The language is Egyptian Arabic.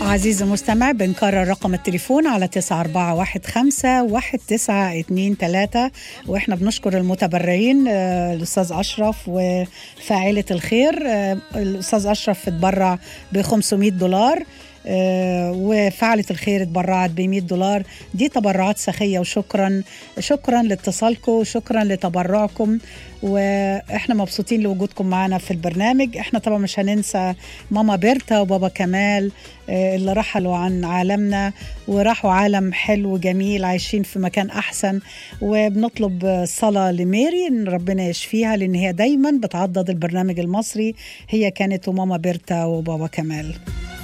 عزيزي المستمع بنكرر رقم التليفون على 9415 واحنا بنشكر المتبرعين آه، الاستاذ اشرف وفاعله الخير آه، الاستاذ اشرف اتبرع ب 500 دولار آه، وفعلة الخير اتبرعت ب 100 دولار دي تبرعات سخية وشكرا شكرا لاتصالكم شكرا لتبرعكم واحنا مبسوطين لوجودكم معنا في البرنامج احنا طبعا مش هننسى ماما بيرتا وبابا كمال آه، اللي رحلوا عن عالمنا وراحوا عالم حلو جميل عايشين في مكان احسن وبنطلب صلاة لميري ان ربنا يشفيها لان هي دايما بتعضد البرنامج المصري هي كانت وماما بيرتا وبابا كمال